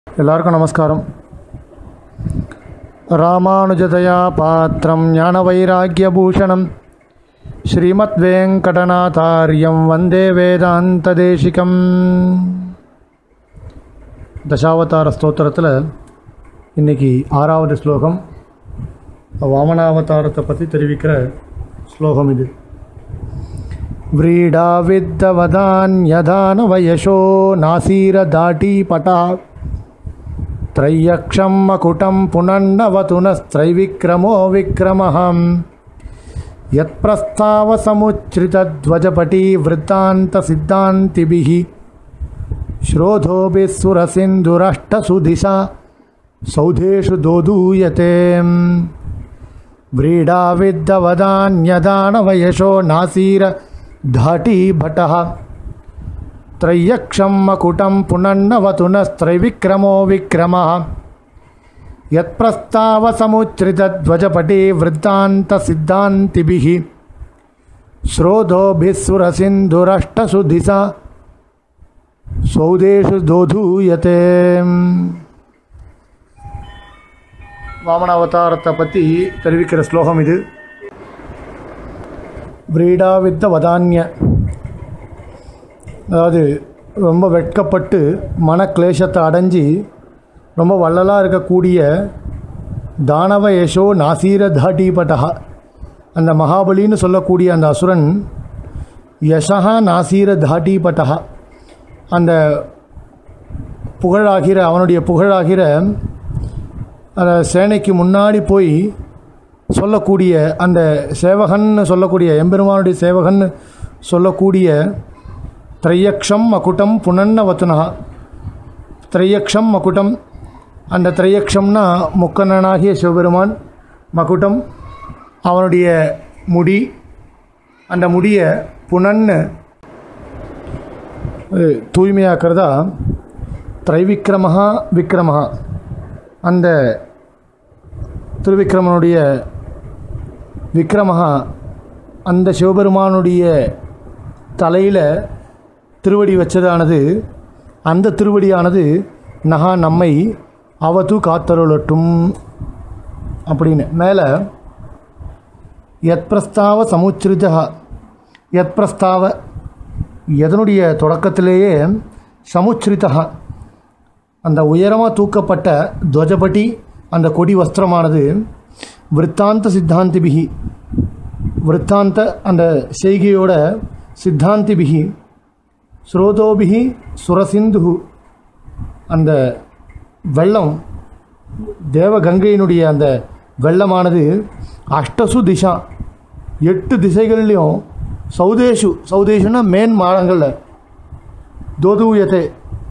எல்லாருக்கும் நமஸ்காரம் ராமானுஜதயா பாத்திரம் ஞானவைராக்கியபூஷணம் ஸ்ரீமத் வெங்கடநாதாரியம் வந்தே வேதாந்ததேசிகம் தசாவதார ஸ்தோத்திரத்தில் இன்னைக்கு ஆறாவது ஸ்லோகம் வாமனாவதாரத்தை பற்றி தெரிவிக்கிற ஸ்லோகம் இது व्रीडाविद्दवदान्यदानवयशो नासीरदाटीपटा त्रय्यक्षं मकुटं पुनन्नवतुनस्त्रैविक्रमो विक्रमः यत्प्रस्तावसमुच्छ्रितध्वजपटी वृत्तान्तसिद्धान्तिभिः श्रोधोभिः सुरसिन्धुरष्टसुदिशा सौधेषु दोदूयते व्रीडाविद्दवदान्यदानवयशो नासीर धाटीभटः त्रय्यक्षं मकुटं पुनन्नवतुनस्त्रैविक्रमो विक्रमः यत्प्रस्तावसमुच्छ्रितध्वजपटी वृत्तान्तसिद्धान्तिभिः श्रोधोभिः सुरसिन्धुरष्टसु दिशा सौदेषु दोधूयते வாமனாவதாரத்தை பற்றி தெரிவிக்கிற ஸ்லோகம் இது விரீடாவித்த வதான்ய அதாவது ரொம்ப வெட்கப்பட்டு மனக்லேசத்தை அடைஞ்சி ரொம்ப வள்ளலாக இருக்கக்கூடிய தானவ யசோ நாசீர தாட்டிபட்டா அந்த மகாபலின்னு சொல்லக்கூடிய அந்த அசுரன் யசா நாசீர தாட்டிபட்டா அந்த புகழாகிற அவனுடைய புகழாகிற அந்த சேனைக்கு முன்னாடி போய் சொல்லக்கூடிய அந்த சேவகன்னு சொல்லக்கூடிய எம்பெருமானுடைய சேவகன்னு சொல்லக்கூடிய திரையக்ஷம் மகுட்டம் புனன்ன வத்துனா திரையக்ஷம் மகுட்டம் அந்த திரையக்ஷம்னா முக்கண்ணனாகிய சிவபெருமான் மகுட்டம் அவனுடைய முடி அந்த முடியை புனன்னு தூய்மையாக்கிறதா திரைவிக்ரமஹா விக்ரமஹா அந்த திருவிக்ரமனுடைய விக்ரமஹா அந்த சிவபெருமானுடைய தலையில் திருவடி வச்சதானது அந்த திருவடியானது நகா நம்மை அவது காத்தருளட்டும் அப்படின்னு மேலே யத் பிரஸ்தாவ சமுச்சிரிதா யத் பிரஸ்தாவ எதனுடைய தொடக்கத்திலேயே சமுச்சிரிதா அந்த உயரமாக தூக்கப்பட்ட துவஜபட்டி அந்த கொடி வஸ்திரமானது விற்த்தாந்த சித்தாந்திபிகி விற்த்தாந்த அந்த செய்கையோட சித்தாந்திபிகி ஸ்ரோதோபிகி சுரசிந்து அந்த வெள்ளம் தேவகங்கையினுடைய அந்த வெள்ளமானது அஷ்டசு திசா எட்டு திசைகள்லையும் சௌதேஷு சௌதேஷுன்னா மேன் மாடங்களில் தோதூயத்தை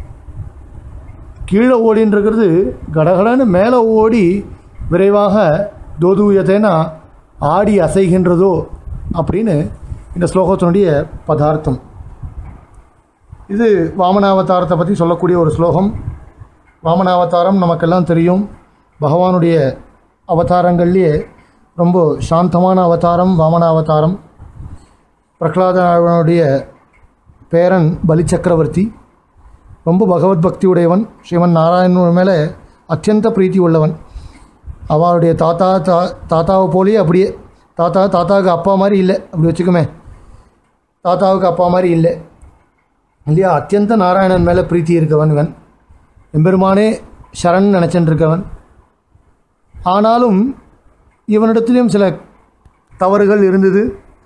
கீழே ஓடின்னு இருக்கிறது கடகடன்னு மேலே ஓடி விரைவாக தோதூயத்தைனா ஆடி அசைகின்றதோ அப்படின்னு இந்த ஸ்லோகத்தினுடைய பதார்த்தம் இது வாமனாவதாரத்தை பற்றி சொல்லக்கூடிய ஒரு ஸ்லோகம் வாமனாவதாரம் நமக்கெல்லாம் தெரியும் பகவானுடைய அவதாரங்கள்லேயே ரொம்ப சாந்தமான அவதாரம் வாமனாவதாரம் பிரகலாதனுடைய பேரன் பலி சக்கரவர்த்தி ரொம்ப பகவத் பக்தி உடையவன் ஸ்ரீமன் நாராயணன் மேலே அத்தியந்த பிரீத்தி உள்ளவன் அவளுடைய தாத்தா தா தாத்தாவை போலேயே அப்படியே தாத்தா தாத்தாவுக்கு அப்பா மாதிரி இல்லை அப்படி வச்சுக்குமே தாத்தாவுக்கு அப்பா மாதிரி இல்லை இல்லையா அத்தியந்த நாராயணன் மேலே பிரீத்தி இருக்கவன் இவன் எம்பெருமானே சரண் நினச்சின்னு இருக்கவன் ஆனாலும் இவனிடத்துலேயும் சில தவறுகள் இருந்தது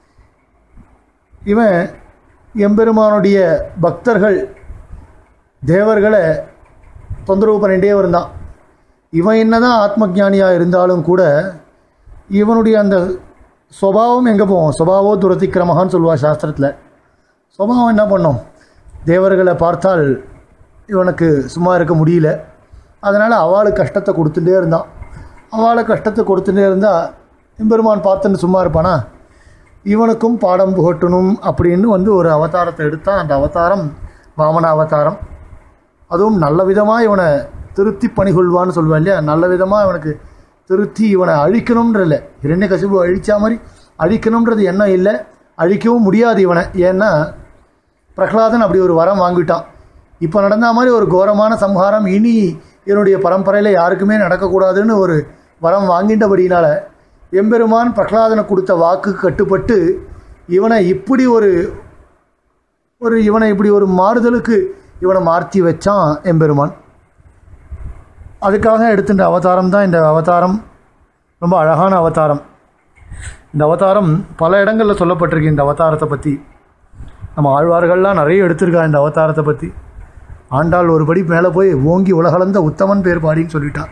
இவன் எம்பெருமானுடைய பக்தர்கள் தேவர்களை தொந்தரவு பண்ணிகிட்டே இருந்தான் இவன் என்னதான் ஆத்ம ஜானியாக இருந்தாலும் கூட இவனுடைய அந்த சுபாவம் எங்கே போவோம் சுபாவோ துரதிக்கிரமகான்னு சொல்லுவாள் சாஸ்திரத்தில் சுபாவம் என்ன பண்ணும் தேவர்களை பார்த்தால் இவனுக்கு சும்மா இருக்க முடியல அதனால் அவளுக்கு கஷ்டத்தை கொடுத்துட்டே இருந்தான் அவளுக்கு கஷ்டத்தை கொடுத்துட்டே இருந்தால் எம்பெருமான் பார்த்துன்னு சும்மா இருப்பானா இவனுக்கும் பாடம் புகட்டணும் அப்படின்னு வந்து ஒரு அவதாரத்தை எடுத்தான் அந்த அவதாரம் வாமன அவதாரம் அதுவும் நல்ல விதமாக இவனை திருத்தி பணிகொள்வான்னு சொல்லுவேன் இல்லையா நல்ல விதமாக இவனுக்கு திருத்தி இவனை அழிக்கணுன்ற இல்லை இரண்ய கசிவு அழிச்சா மாதிரி அழிக்கணுன்றது எண்ணம் இல்லை அழிக்கவும் முடியாது இவனை ஏன்னா பிரகலாதன் அப்படி ஒரு வரம் வாங்கிட்டான் இப்போ நடந்த மாதிரி ஒரு கோரமான சம்ஹாரம் இனி என்னுடைய பரம்பரையில் யாருக்குமே நடக்கக்கூடாதுன்னு ஒரு வரம் வாங்கிட்டபடியினால எம்பெருமான் பிரகலாதனை கொடுத்த வாக்கு கட்டுப்பட்டு இவனை இப்படி ஒரு ஒரு இவனை இப்படி ஒரு மாறுதலுக்கு இவனை மாற்றி வச்சான் எம்பெருமான் அதுக்காக எடுத்துட்ட அவதாரம் தான் இந்த அவதாரம் ரொம்ப அழகான அவதாரம் இந்த அவதாரம் பல இடங்களில் சொல்லப்பட்டிருக்கு இந்த அவதாரத்தை பற்றி நம்ம ஆழ்வார்கள்லாம் நிறைய எடுத்திருக்கா இந்த அவதாரத்தை பற்றி ஆண்டாள் ஒரு படி மேலே போய் ஓங்கி உலகளந்த உத்தமன் பேர் பாடின்னு சொல்லிட்டான்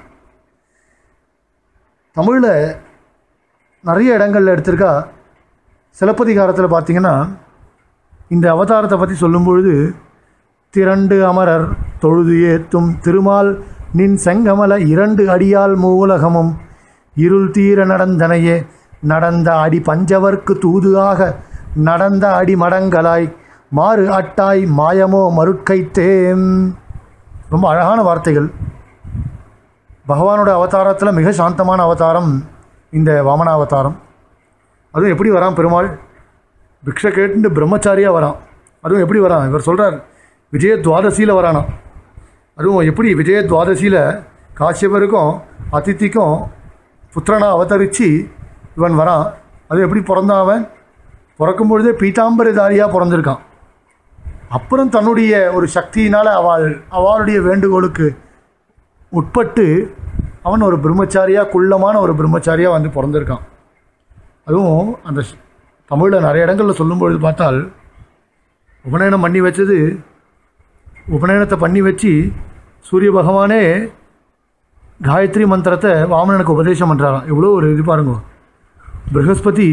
தமிழில் நிறைய இடங்களில் எடுத்திருக்கா சிலப்பதிகாரத்தில் பார்த்தீங்கன்னா இந்த அவதாரத்தை பற்றி சொல்லும் பொழுது திரண்டு அமரர் தொழுது ஏத்தும் திருமால் நின் செங்கமல இரண்டு அடியால் மூலகமும் இருள் தீர நடந்தனையே நடந்த அடி பஞ்சவர்க்கு தூதுஆக நடந்த அடி மடங்களாய் மாறு அட்டாய் மாயமோ மருட்கைத்தேம் ரொம்ப அழகான வார்த்தைகள் பகவானோட அவதாரத்தில் மிக சாந்தமான அவதாரம் இந்த வாமன அவதாரம் அதுவும் எப்படி வரான் பெருமாள் பிக்ஷை கேட்டு பிரம்மச்சாரியாக வரான் அதுவும் எப்படி வரான் இவர் சொல்கிறார் விஜய துவாதசியில் வரானாம் அதுவும் எப்படி விஜய துவாதசியில் காசியபருக்கும் அதித்திக்கும் புத்திரனா அவதரித்து இவன் வரான் அது எப்படி பிறந்தான் அவன் பிறக்கும் பொழுதே பீதாம்பரதாரியாக பிறந்திருக்கான் அப்புறம் தன்னுடைய ஒரு சக்தியினால் அவள் அவளுடைய வேண்டுகோளுக்கு உட்பட்டு அவன் ஒரு பிரம்மச்சாரியாக குள்ளமான ஒரு பிரம்மச்சாரியாக வந்து பிறந்திருக்கான் அதுவும் அந்த தமிழில் நிறைய இடங்களில் சொல்லும்பொழுது பார்த்தால் உபநயனம் பண்ணி வச்சது உபநயனத்தை பண்ணி வச்சு சூரிய பகவானே காயத்ரி மந்திரத்தை வாமனனுக்கு உபதேசம் பண்ணுறாராம் எவ்வளோ ஒரு இது பாருங்க ப்ரகஸ்பதி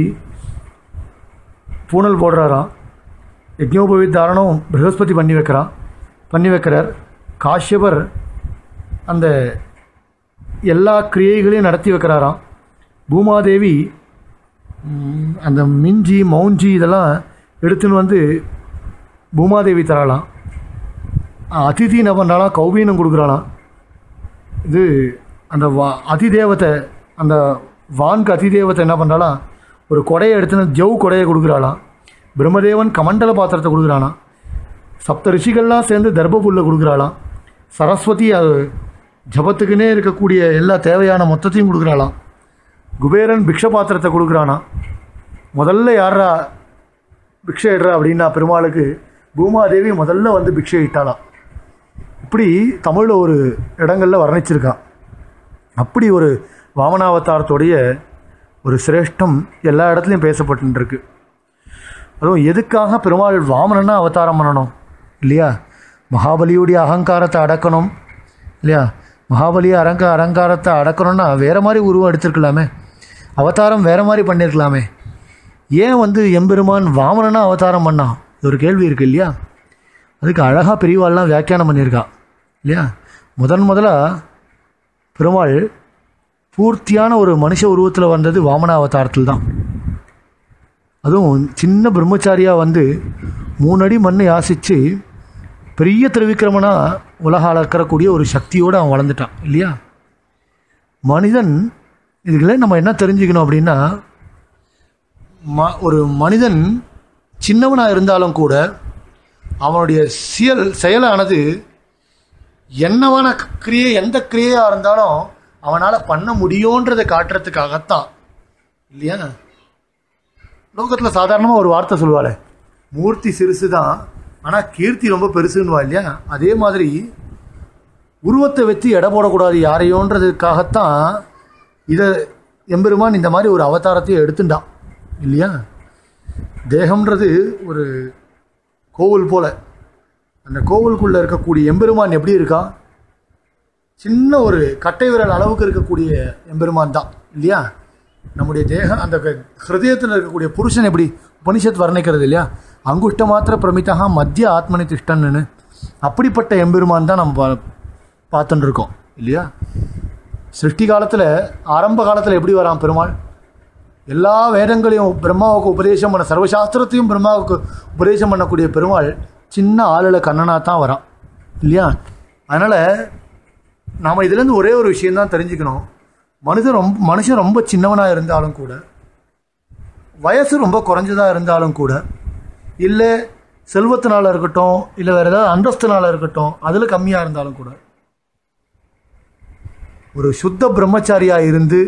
பூனல் போடுறாராம் யஜ்னோபவித் தாரணம் ப்ரகஸ்பதி பண்ணி வைக்கிறான் பண்ணி வைக்கிறார் காஷ்யபர் அந்த எல்லா கிரியைகளையும் நடத்தி வைக்கிறாராம் பூமாதேவி ம், அந்த மிஞ்சி மௌஞ்சி இதெல்லாம் எடுத்துன்னு வந்து பூமாதேவி தரலாம் அதிதி என்ன பண்ணுறாலாம் கௌபீனம் கொடுக்குறாளாம் இது அந்த வா அதிதேவத்தை அந்த வான்கு அதிதேவத்தை என்ன பண்ணுறாளாம் ஒரு கொடையை எடுத்துன்னு ஜவ் கொடையை கொடுக்குறாளாம் பிரம்மதேவன் கமண்டல பாத்திரத்தை கொடுக்குறானாம் சப்த ரிஷிகள்லாம் சேர்ந்து தர்பபுல்ல கொடுக்குறாளாம் சரஸ்வதி அது ஜபத்துக்குன்னே இருக்கக்கூடிய எல்லா தேவையான மொத்தத்தையும் கொடுக்குறாளாம் குபேரன் பிக்ஷ பாத்திரத்தை கொடுக்குறானா முதல்ல யாரா பிக்ஷை இடுறா அப்படின்னா பெருமாளுக்கு பூமாதேவி முதல்ல வந்து பிக்ஷை இட்டாளாம் இப்படி தமிழில் ஒரு இடங்களில் வர்ணிச்சிருக்கா அப்படி ஒரு வாமனாவதாரத்துடைய ஒரு சிரேஷ்டம் எல்லா இடத்துலையும் பேசப்பட்டுருக்கு அதுவும் எதுக்காக பெருமாள் வாமனன்னா அவதாரம் பண்ணணும் இல்லையா மகாபலியுடைய அகங்காரத்தை அடக்கணும் இல்லையா மகாபலி அரங்க அலங்காரத்தை அடக்கணும்னா வேறு மாதிரி உருவம் எடுத்திருக்கலாமே அவதாரம் வேறு மாதிரி பண்ணியிருக்கலாமே ஏன் வந்து எம்பெருமான் வாமனனா அவதாரம் பண்ணான் இது ஒரு கேள்வி இருக்குது இல்லையா அதுக்கு அழகாக பெரியவாள்லாம் வியாக்கியானம் பண்ணியிருக்கா இல்லையா முதன் முதலாக பெருமாள் பூர்த்தியான ஒரு மனுஷ உருவத்தில் வந்தது வாமன அவதாரத்தில் தான் அதுவும் சின்ன பிரம்மச்சாரியாக வந்து மூணு அடி மண்ணை யாசித்து பெரிய திருவிக்கிரமனா உலக அளக்கறக்கூடிய ஒரு சக்தியோடு அவன் வளர்ந்துட்டான் இல்லையா மனிதன் இதுக்குள்ள நம்ம என்ன தெரிஞ்சுக்கணும் அப்படின்னா ம ஒரு மனிதன் சின்னவனாக இருந்தாலும் கூட அவனுடைய செயல் செயலானது என்னவான கிரியை எந்த கிரியையாக இருந்தாலும் அவனால் பண்ண முடியுன்றதை காட்டுறதுக்காகத்தான் இல்லையா லோகத்தில் சாதாரணமாக ஒரு வார்த்தை சொல்லுவாளே மூர்த்தி சிறுசு தான் ஆனால் கீர்த்தி ரொம்ப பெருசுன்னுவா இல்லையா அதே மாதிரி உருவத்தை வச்சு எடை போடக்கூடாது யாரையோன்றதுக்காகத்தான் இதை எம்பெருமான் இந்த மாதிரி ஒரு அவதாரத்தையே எடுத்துட்டான் இல்லையா தேகம்ன்றது ஒரு கோவில் போல அந்த கோவிலுக்குள்ளே இருக்கக்கூடிய எம்பெருமான் எப்படி இருக்கான் சின்ன ஒரு கட்டை விரல் அளவுக்கு இருக்கக்கூடிய எம்பெருமான் தான் இல்லையா நம்முடைய தேகம் அந்த ஹிருதயத்தில் இருக்கக்கூடிய புருஷன் எப்படி உபனிஷத் வர்ணிக்கிறது இல்லையா அங்குஷ்ட மாத்திர பிரமிதா மத்திய ஆத்மனி திஷ்டன்னு அப்படிப்பட்ட எம்பெருமான் தான் நம்ம பா- பார்த்துட்டு இருக்கோம் இல்லையா சிருஷ்டி காலத்தில் ஆரம்ப காலத்தில் எப்படி வரான் பெருமாள் எல்லா வேதங்களையும் பிரம்மாவுக்கு உபதேசம் பண்ண சர்வசாஸ்திரத்தையும் பிரம்மாவுக்கு உபதேசம் பண்ணக்கூடிய பெருமாள் சின்ன ஆளில் கண்ணனாக தான் வரான் இல்லையா அதனால் நாம் இதுலேருந்து ஒரே ஒரு விஷயந்தான் தெரிஞ்சுக்கணும் மனிதன் ரொம்ப மனுஷன் ரொம்ப சின்னவனாக இருந்தாலும் கூட வயசு ரொம்ப குறைஞ்சதாக இருந்தாலும் கூட இல்லை செல்வத்தினால இருக்கட்டும் இல்லை வேறு ஏதாவது அந்தஸ்துனால இருக்கட்டும் அதில் கம்மியாக இருந்தாலும் கூட ஒரு சுத்த பிரம்மச்சாரியாக இருந்து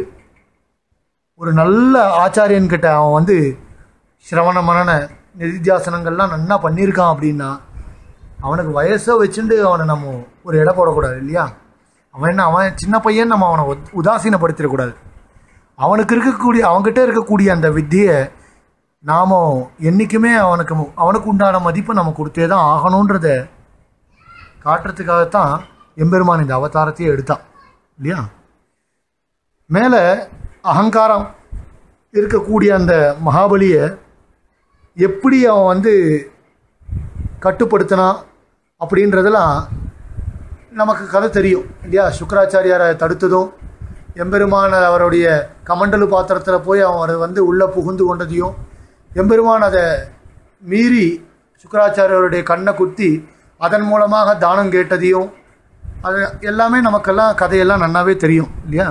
ஒரு நல்ல ஆச்சாரியன் கிட்ட அவன் வந்து சிரவண மனன நிதித்தியாசனங்கள்லாம் நன்னா பண்ணியிருக்கான் அப்படின்னா அவனுக்கு வயசை வச்சுட்டு அவனை நம்ம ஒரு எடை போடக்கூடாது இல்லையா அவன் என்ன அவன் சின்ன பையன் நம்ம அவனை உத்- உதாசீனப்படுத்திடக்கூடாது அவனுக்கு இருக்கக்கூடிய அவன்கிட்ட இருக்கக்கூடிய அந்த வித்தியை நாம் என்றைக்குமே அவனுக்கு மு- அவனுக்கு உண்டான மதிப்பை நம்ம கொடுத்தே தான் ஆகணுன்றத காட்டுறதுக்காகத்தான் எம்பெருமான் இந்த அவதாரத்தையே எடுத்தான் இல்லையா மேலே அகங்காரம் இருக்கக்கூடிய அந்த மகாபலியை எப்படி அவன் வந்து கட்டுப்படுத்தினான் அப்படின்றதெல்லாம் நமக்கு கதை தெரியும் இல்லையா சுக்கராச்சாரியாரை தடுத்ததும் எம்பெருமான் அவருடைய கமண்டலு பாத்திரத்தில் போய் அவர் வந்து உள்ளே புகுந்து கொண்டதையும் எம்பெருமான் அதை மீறி சுக்கராச்சாரியருடைய கண்ணை குத்தி அதன் மூலமாக தானம் கேட்டதையும் அது எல்லாமே நமக்கெல்லாம் கதையெல்லாம் நன்னாவே தெரியும் இல்லையா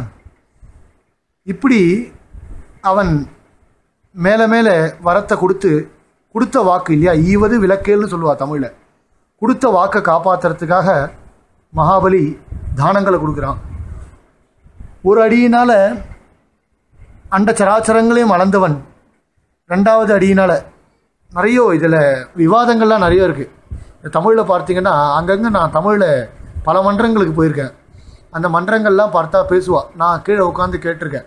இப்படி அவன் மேலே மேலே வரத்தை கொடுத்து கொடுத்த வாக்கு இல்லையா ஈவது விளக்கேல்னு சொல்லுவா தமிழில் கொடுத்த வாக்கை காப்பாற்றுறதுக்காக மகாபலி தானங்களை கொடுக்குறான் ஒரு அடியினால் அண்ட சராச்சரங்களையும் அளந்தவன் ரெண்டாவது அடியினால் நிறைய இதில் விவாதங்கள்லாம் நிறைய இருக்குது தமிழில் பார்த்தீங்கன்னா அங்கங்கே நான் தமிழில் பல மன்றங்களுக்கு போயிருக்கேன் அந்த மன்றங்கள்லாம் பார்த்தா பேசுவா நான் கீழே உட்காந்து கேட்டிருக்கேன்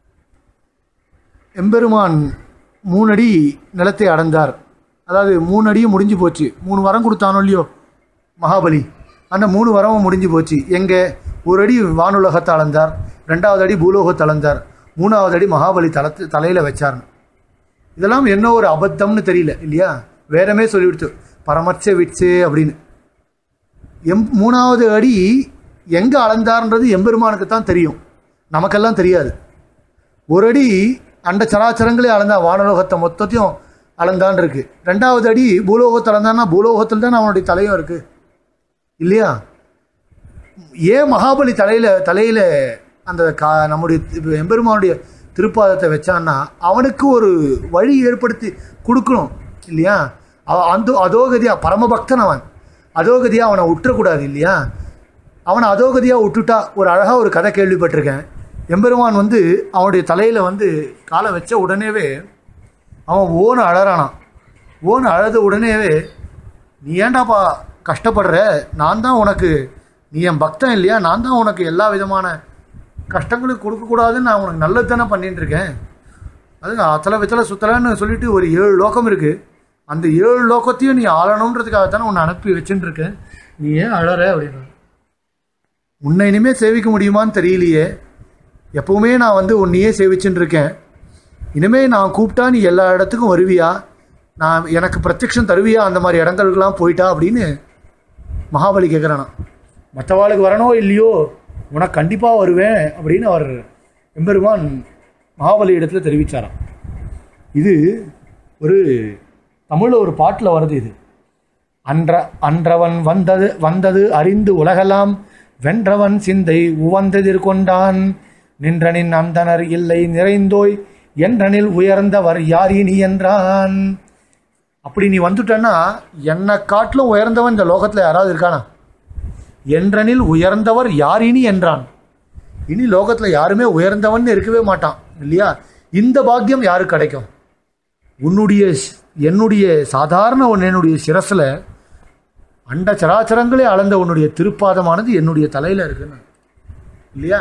எம்பெருமான் மூணடி நிலத்தை அடைந்தார் அதாவது மூணு அடியும் முடிஞ்சு போச்சு மூணு வரம் கொடுத்தானோ இல்லையோ மகாபலி அந்த மூணு வரமும் முடிஞ்சு போச்சு எங்கே ஒரு அடி வானுலகத்தை அளந்தார் ரெண்டாவது அடி பூலோகத்தை அளந்தார் மூணாவது அடி மகாபலி தலத்து தலையில் வச்சார்னு இதெல்லாம் என்ன ஒரு அபத்தம்னு தெரியல இல்லையா வேறமே சொல்லிவிடுத்து பரமச்ச விட்சு அப்படின்னு எம் மூணாவது அடி எங்கே அளந்தார்ன்றது எம்பெருமானுக்கு தான் தெரியும் நமக்கெல்லாம் தெரியாது ஒரு அடி அண்ட சராச்சரங்களே அளந்தா வானலோகத்தை மொத்தத்தையும் அளந்தான் இருக்கு ரெண்டாவது அடி பூலோகத்தை அளந்தான்னா பூலோகத்தில் தான் அவனுடைய தலையும் இருக்கு இல்லையா ஏன் மகாபலி தலையில தலையில அந்த கா நம்முடைய தி- எம்பெருமானுடைய திருப்பாதத்தை வச்சான்னா அவனுக்கு ஒரு வழி ஏற்படுத்தி கொடுக்கணும் இல்லையா அவ- அந்த அதோகதியா பரமபக்தன் அவன் அதோகதியா அவனை விட்டுறக்கூடாது இல்லையா அவனை அதோகதியா விட்டுட்டா ஒரு அழகா ஒரு கதை கேள்விப்பட்டிருக்கேன் எம்பெருமான் வந்து அவனுடைய தலையில வந்து காலை வச்ச உடனேவே அவன் ஓன்னு அழறானான் ஓன்னு அழத உடனேவே நீ ஏன்டாப்பா கஷ்டப்படுற நான் தான் உனக்கு நீ என் பக்தன் இல்லையா நான் தான் உனக்கு எல்லா விதமான கஷ்டங்களும் கொடுக்கக்கூடாதுன்னு நான் உனக்கு நல்லது தானே பண்ணிட்டு இருக்கேன் அது அத்தலை வித்தலை சுத்தலைன்னு சொல்லிட்டு ஒரு ஏழு லோகம் இருக்கு அந்த ஏழு லோகத்தையும் நீ ஆளணுன்றதுக்காக தானே உன்னை அனுப்பி வச்சுட்டு இருக்கேன் நீ ஏன் அழற அப்படின்னு உன்னை இனிமே சேவிக்க முடியுமான்னு தெரியலையே எப்பவுமே நான் வந்து உன்னையே சேவிச்சுட்டு இருக்கேன் இனிமே நான் கூப்பிட்டா நீ எல்லா இடத்துக்கும் வருவியா நான் எனக்கு பிரத்யக்ஷம் தருவியா அந்த மாதிரி இடங்களுக்கெல்லாம் போயிட்டா அப்படின்னு மகாபலி கேட்குறானா மற்றவாளுக்கு வரனோ இல்லையோ உனக்கு கண்டிப்பாக வருவேன் அப்படின்னு அவர் எம்பெருமான் மகாபலி இடத்துல தெரிவிச்சாராம் இது ஒரு தமிழில் ஒரு பாட்டில் வருது இது அன்ற அன்றவன் வந்தது வந்தது அறிந்து உலகெல்லாம் வென்றவன் சிந்தை உவந்ததிர் கொண்டான் நின்றனின் அந்தனர் இல்லை நிறைந்தோய் என்றனில் உயர்ந்தவர் யார் இனி என்றான் அப்படி நீ வந்துட்டன்னா என்னை காட்டிலும் உயர்ந்தவன் இந்த லோகத்தில் யாராவது இருக்கானா என்றனில் உயர்ந்தவர் யார் இனி என்றான் இனி லோகத்தில் யாருமே உயர்ந்தவன் இருக்கவே மாட்டான் இல்லையா இந்த பாக்கியம் யாருக்கு கிடைக்கும் உன்னுடைய ஸ்- என்னுடைய சாதாரண ஒன்று என்னுடைய சிரசில் அண்ட சராச்சரங்களே அளந்த உன்னுடைய திருப்பாதமானது என்னுடைய தலையில் இருக்குன்னு இல்லையா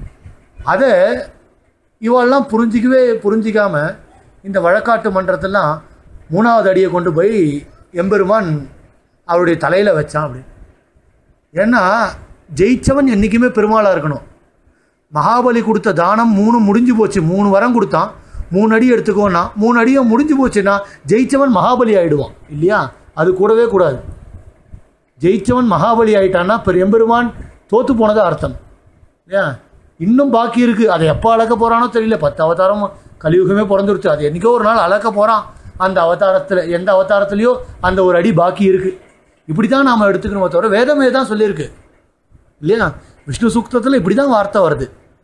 அதை இவெல்லாம் புரிஞ்சிக்கவே புரிஞ்சிக்காம இந்த வழக்காட்டு மன்றத்தெல்லாம் மூணாவது அடியை கொண்டு போய் எம்பெருமான் அவருடைய தலையில் வச்சான் அப்படி ஏன்னா ஜெயிச்சவன் என்றைக்குமே பெருமாளாக இருக்கணும் மகாபலி கொடுத்த தானம் மூணு முடிஞ்சு போச்சு மூணு வரம் கொடுத்தான் மூணு அடி எடுத்துக்கோன்னா மூணு அடியும் முடிஞ்சு போச்சுன்னா ஜெயிச்சவன் மகாபலி ஆயிடுவான் இல்லையா அது கூடவே கூடாது ஜெயிச்சவன் மகாபலி ஆயிட்டான்னா பெரிய எம்பெருமான் தோத்து போனதா அர்த்தம் இல்லையா இன்னும் பாக்கி இருக்கு அதை எப்போ அளக்க போறானோ தெரியல பத்து அவதாரம் கலியுகமே பிறந்துருச்சு அது என்னைக்கோ ஒரு நாள் அளக்க போறான் அந்த அவதாரத்தில் எந்த அவதாரத்துலேயோ அந்த ஒரு அடி பாக்கி இருக்கு இப்படி தான் நாம் எடுத்துக்கணுமே தவிர வேதமே தான் சொல்லியிருக்கு இல்லையா விஷ்ணு சூக்தத்தில் இப்படி தான் வார்த்தை வருது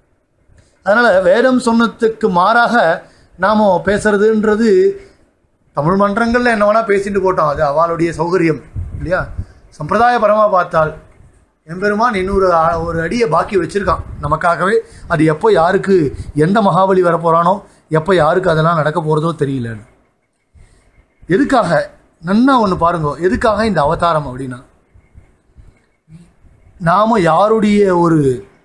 அதனால் வேதம் சொன்னதுக்கு மாறாக நாம் பேசுறதுன்றது தமிழ் மன்றங்களில் என்ன வேணால் பேசிட்டு போட்டோம் அது அவளுடைய சௌகரியம் இல்லையா சம்பிரதாயபரமாக பார்த்தால் எம்பெருமான் இன்னொரு ஆ- ஒரு அடியை பாக்கி வச்சிருக்கான் நமக்காகவே அது எப்போ யாருக்கு எந்த மகாபலி வரப்போறானோ எப்போ யாருக்கு அதெல்லாம் நடக்க போகிறதோ தெரியலன்னு எதுக்காக நன்னா ஒன்று பாருங்க எதுக்காக இந்த அவதாரம் அப்படின்னா நாம யாருடைய ஒரு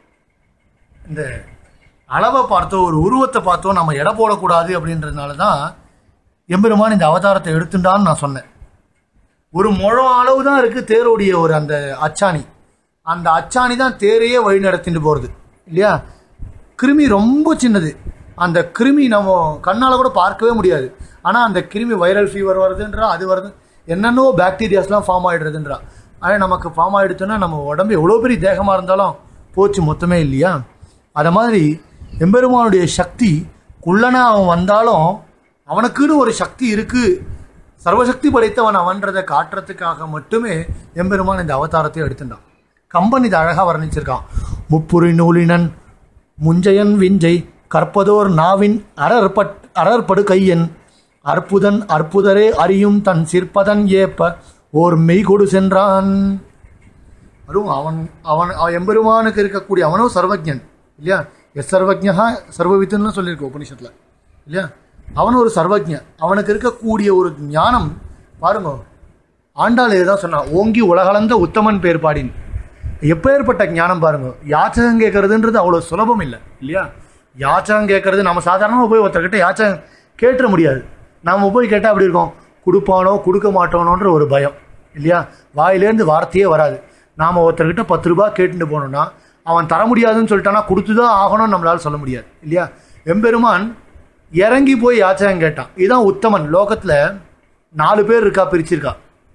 இந்த அளவை பார்த்தோ ஒரு உருவத்தை பார்த்தோ நம்ம எடை போடக்கூடாது அப்படின்றதுனால தான் எம்பெருமான் இந்த அவதாரத்தை எடுத்துட்டான்னு நான் சொன்னேன் ஒரு முழம் அளவு தான் இருக்கு தேரோடைய ஒரு அந்த அச்சாணி அந்த அச்சாணி தான் தேரையே வழி நடத்திட்டு போகிறது இல்லையா கிருமி ரொம்ப சின்னது அந்த கிருமி நம்ம கண்ணால் கூட பார்க்கவே முடியாது ஆனால் அந்த கிருமி வைரல் ஃபீவர் வருதுன்றா அது வருது என்னென்னவோ பாக்டீரியாஸ்லாம் ஃபார்ம் ஆகிடுறதுன்றா ஆனால் நமக்கு ஃபார்ம் ஆகிடுச்சுன்னா நம்ம உடம்பு எவ்வளோ பெரிய தேகமாக இருந்தாலும் போச்சு மொத்தமே இல்லையா அதை மாதிரி எம்பெருமானுடைய சக்தி குள்ளனா அவன் வந்தாலும் அவனுக்குன்னு ஒரு சக்தி இருக்குது சர்வசக்தி படைத்தவன் அவன்றதை காட்டுறதுக்காக மட்டுமே எம்பெருமான் இந்த அவதாரத்தை எடுத்துட்டான் கம்பன் இதை அழகாக வர்ணிச்சிருக்கான் முப்புரி நூலினன் முஞ்சையன் விஞ்சை கற்பதோர் நாவின் அரற்பட் அரற்படு கையன் அற்புதன் அற்புதரே அறியும் தன் சிற்பதன் ஏப்ப ஓர் மெய்கொடு சென்றான் அதுவும் அவன் அவன் அவன் எம்பெருமானுக்கு இருக்கக்கூடிய அவனும் சர்வஜன் இல்லையா எஸ் சர்வஜா சர்வவித்துன்னு சொல்லியிருக்கு உபனிஷத்தில் இல்லையா அவன் ஒரு சர்வஜன் அவனுக்கு இருக்கக்கூடிய ஒரு ஞானம் பாருங்க ஆண்டாள் இதுதான் சொன்னான் ஓங்கி உலகளந்த உத்தமன் பேர் பாடின் எப்பேற்பட்ட ஞானம் பாருங்க யாச்சகம் கேட்கறதுன்றது அவ்வளோ சுலபம் இல்லை இல்லையா யாச்சகம் கேட்கறது நம்ம சாதாரணமாக போய் ஒருத்தர்கிட்ட யாச்சகம் கேட்டுற முடியாது நாம போய் கேட்டால் அப்படி இருக்கோம் கொடுப்பானோ கொடுக்க மாட்டானோன்ற ஒரு பயம் இல்லையா வாயிலேருந்து வார்த்தையே வராது நாம் ஒருத்தர்கிட்ட பத்து ரூபாய் கேட்டுட்டு போனோம்னா அவன் தர முடியாதுன்னு சொல்லிட்டானா கொடுத்து தான் ஆகணும்னு நம்மளால சொல்ல முடியாது இல்லையா எம்பெருமான் இறங்கி போய் யாச்சகம் கேட்டான் இதுதான் உத்தமன் லோகத்தில் நாலு பேர் இருக்கா பிரிச்சிருக்கா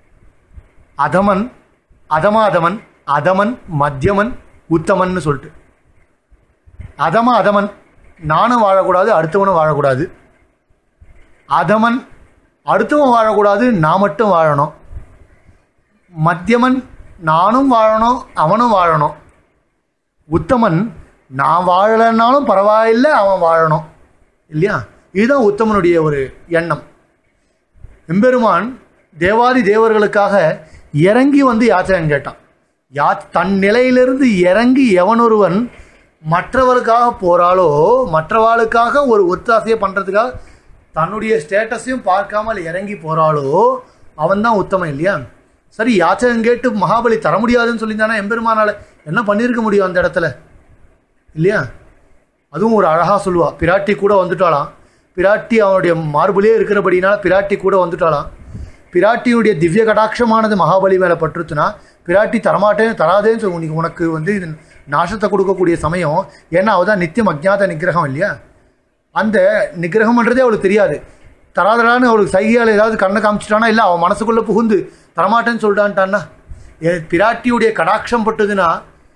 அதமன் அதம அதமன் அதமன் மத்தியமன் உத்தமன்னு சொல்லிட்டு அதம அதமன் நானும் வாழக்கூடாது அடுத்தவனும் வாழக்கூடாது அதமன் அடுத்தவன் வாழக்கூடாது நான் மட்டும் வாழணும் மத்தியமன் நானும் வாழணும் அவனும் வாழணும் உத்தமன் நான் வாழலைன்னாலும் பரவாயில்லை அவன் வாழணும் இல்லையா இதுதான் உத்தமனுடைய ஒரு எண்ணம் எம்பெருமான் தேவாதி தேவர்களுக்காக இறங்கி வந்து யாச்சகம் கேட்டான் யா தன் நிலையிலிருந்து இறங்கி எவனொருவன் மற்றவருக்காக போறாளோ மற்றவாளுக்காக ஒரு ஒத்தாசையை பண்றதுக்காக தன்னுடைய ஸ்டேட்டஸையும் பார்க்காமல் இறங்கி போறாளோ அவன் தான் உத்தமன் இல்லையா சரி யாச்சகம் கேட்டு மகாபலி தர முடியாதுன்னு சொல்லியிருந்தானா எம்பெருமானால என்ன பண்ணியிருக்க முடியும் அந்த இடத்துல இல்லையா அதுவும் ஒரு அழகா சொல்லுவா பிராட்டி கூட வந்துட்டாளாம் பிராட்டி அவனுடைய மார்பிலே இருக்கிறபடினால பிராட்டி கூட வந்துட்டாளாம் பிராட்டியுடைய திவ்ய கடாட்சமானது மகாபலி மேலே பட்டுருச்சுன்னா பிராட்டி தரமாட்டேன் தராதேன்னு சொல்லி உனக்கு உனக்கு வந்து இது நாசத்தை கொடுக்கக்கூடிய சமயம் ஏன்னா அவள் தான் நித்தியம் அஜ்ஞாத நிகிரகம் இல்லையா அந்த நிகிரகம்ன்றதே அவளுக்கு தெரியாது தராதரான்னு அவளுக்கு சைகையால் ஏதாவது கண்ணை காமிச்சிட்டானா இல்லை அவன் மனசுக்குள்ளே புகுந்து தரமாட்டேன்னு சொல்லிட்டான்ட்டான்னா ஏ- பிராட்டியுடைய கடாட்சம் பட்டதுன்னா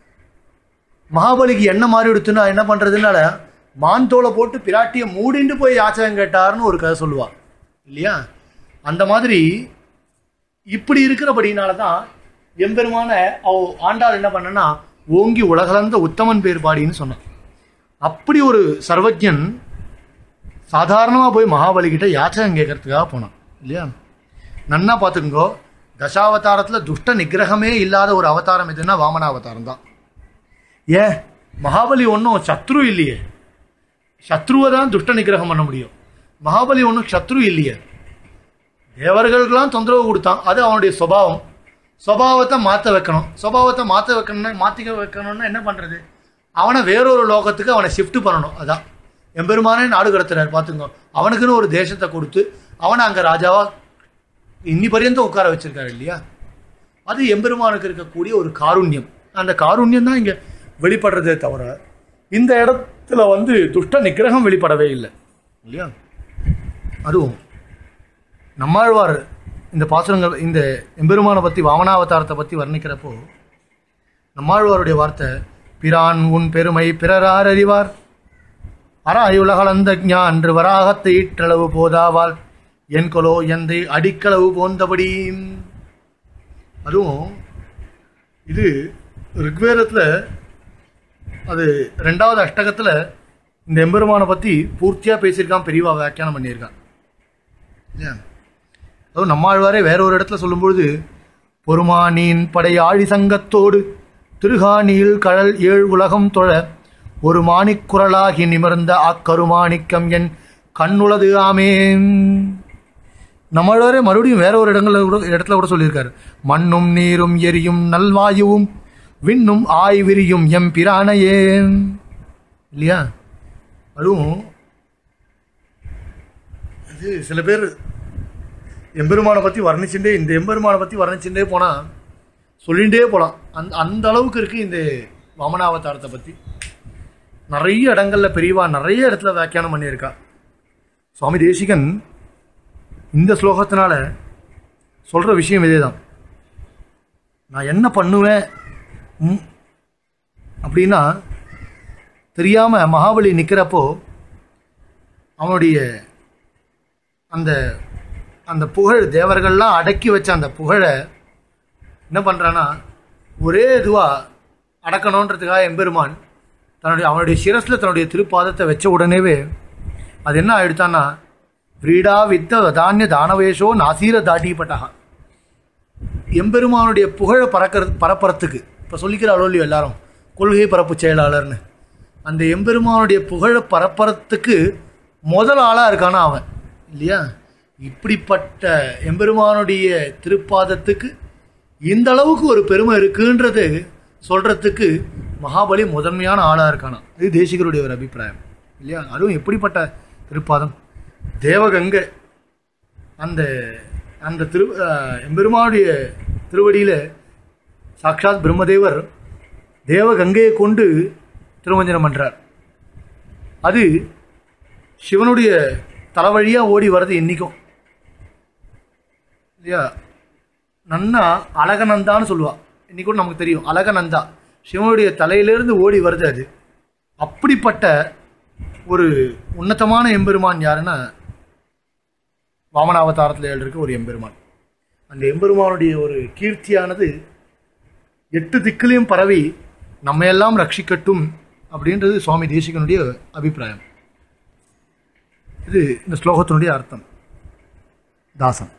மகாபலிக்கு என்ன மாறி எடுத்துன்னா என்ன பண்ணுறதுனால மான் தோலை போட்டு பிராட்டியை மூடிண்டு போய் யாச்சகம் கேட்டார்னு ஒரு கதை சொல்லுவா இல்லையா அந்த மாதிரி இப்படி இருக்கிறபடினால தான் எம்பெருமான அவ ஆண்டாள் என்ன பண்ணனா ஓங்கி உலகளந்த உத்தமன் பேர் பாடின்னு சொன்னான் அப்படி ஒரு சர்வஜன் சாதாரணமாக போய் மகாபலி கிட்ட யாச்சகம் கேட்கறதுக்காக போனான் இல்லையா நன்னா பார்த்துக்கோ தசாவதாரத்தில் துஷ்ட நிகிரகமே இல்லாத ஒரு அவதாரம் எதுன்னா வாமனாவதாரம் தான் ஏன் மகாபலி ஒன்றும் சத்ரு இல்லையே சத்ருவை தான் துஷ்ட நிகிரகம் பண்ண முடியும் மகாபலி ஒன்றும் சத்ரு இல்லையே தேவர்களுக்கெல்லாம் தொந்தரவு கொடுத்தான் அது அவனுடைய சுபாவம் சுபாவத்தை மாற்ற வைக்கணும் சுபாவத்தை மாற்ற வைக்கணும்னா மாற்றிக்க வைக்கணும்னா என்ன பண்ணுறது அவனை வேறொரு லோகத்துக்கு அவனை ஷிஃப்ட் பண்ணணும் அதான் எம்பெருமானே நாடு கடத்துறாரு பார்த்துங்க அவனுக்குன்னு ஒரு தேசத்தை கொடுத்து அவனை அங்கே ராஜாவா இன்னி பர்யந்தம் உட்கார வச்சிருக்காரு இல்லையா அது எம்பெருமானுக்கு இருக்கக்கூடிய ஒரு காருண்யம் அந்த காருண்யம் தான் இங்கே வெளிப்படுறதே தவிர இந்த இடத்துல வந்து துஷ்ட நிக்கிரகம் வெளிப்படவே இல்லை இல்லையா அதுவும் நம்மாழ்வார் இந்த பாசுரங்கள் இந்த எம்பெருமானை பற்றி வாமனாவதாரத்தை பற்றி வர்ணிக்கிறப்போ நம்மாழ்வாருடைய வார்த்தை பிரான் உன் பெருமை பிறரார் அறிவார் அராயுலகளந்த ஞான்று வராகத்தை ஈற்றளவு போதாவால் என் கொலோ எந்தை அடிக்களவு போந்தபடி அதுவும் இது ரிக்வேதத்தில் அது ரெண்டாவது அஷ்டகத்தில் இந்த எம்பெருமானை பற்றி பூர்த்தியாக பேசியிருக்கான் பெரியவா வியாக்கியானம் பண்ணியிருக்கான் இல்லையா அதுவும் நம்மாழ்வாரே வேற ஒரு இடத்துல சொல்லும்பொழுது பொறுமானின் படை ஆழி சங்கத்தோடு திருகாணியில் கழல் ஏழு உலகம் தொழ ஒரு மாணிக்குரலாகி நிமிர்ந்த அக்கருமாணிக்கம் என் கண்ணுளது ஆமேன் நம்மளவரே மறுபடியும் வேற ஒரு இடங்கள்ல கூட இடத்துல கூட சொல்லியிருக்காரு மண்ணும் நீரும் எரியும் நல்வாயுவும் விண்ணும் ஆய் விரியும் எம் பிரானையே இல்லையா அதுவும் இது சில பேர் எம்பெருமானை பற்றி வர்ணிச்சுட்டே இந்த எம்பெருமானை பற்றி வர்ணிச்சுட்டே போனால் சொல்லிகிட்டே போகலாம் அந்த அந்த அளவுக்கு இருக்குது இந்த வாமனாவதாரத்தை பற்றி நிறைய இடங்கள்ல பெரியவா நிறைய இடத்துல வியாக்கியானம் பண்ணியிருக்கா சுவாமி தேசிகன் இந்த ஸ்லோகத்தினால சொல்கிற விஷயம் இதே தான் நான் என்ன பண்ணுவேன் ம், அப்படின்னா தெரியாமல் மகாபலி நிற்கிறப்போ அவனுடைய அந்த அந்த புகழ் தேவர்கள்லாம் அடக்கி வச்ச அந்த புகழை என்ன பண்ணுறான்னா ஒரே இதுவாக அடக்கணுன்றதுக்காக எம்பெருமான் தன்னுடைய அவனுடைய சிரஸில் தன்னுடைய திருப்பாதத்தை வச்ச உடனேவே அது என்ன ஆயிடுத்தான்னா விரீடா வித்த தானிய தானவேஷோ நாசீர தாட்டிப்பட்டா எம்பெருமானுடைய புகழை பறக்கிறது பரப்புறத்துக்கு இப்போ சொல்லிக்கிறாளோ இல்லையோ எல்லாரும் கொள்கை பரப்பு செயலாளர்னு அந்த எம்பெருமானுடைய புகழை பரப்புறத்துக்கு முதல் ஆளாக இருக்கானா அவன் இல்லையா இப்படிப்பட்ட எம்பெருமானுடைய திருப்பாதத்துக்கு இந்த அளவுக்கு ஒரு பெருமை இருக்குன்றது சொல்றதுக்கு மகாபலி முதன்மையான ஆளாக இருக்கானா இது தேசிகருடைய ஒரு அபிப்பிராயம் இல்லையா அதுவும் எப்படிப்பட்ட திருப்பாதம் தேவகங்கை அந்த அந்த திரு அஹ், எம்பெருமானுடைய திருவடியில் சாக்ஷாத் பிரம்மதேவர் தேவகங்கையை கொண்டு திருமஞ்சனம் பண்றார் அது சிவனுடைய தலைவழியாக ஓடி வர்றது இன்னைக்கும் இல்லையா நன்னா அழகநந்தான்னு சொல்லுவா இன்னைக்கு கூட நமக்கு தெரியும் அழகநந்தா சிவனுடைய தலையிலிருந்து ஓடி வருது அது அப்படிப்பட்ட ஒரு உன்னதமான எம்பெருமான் யாருன்னா வாமனாவதாரத்தில் இருக்க ஒரு எம்பெருமான் அந்த எம்பெருமானுடைய ஒரு கீர்த்தியானது எட்டு திக்கிலையும் பரவி நம்மையெல்லாம் ரட்சிக்கட்டும் அப்படின்றது சுவாமி தேசிகனுடைய அபிப்பிராயம் இது இந்த ஸ்லோகத்தினுடைய அர்த்தம் தாசன்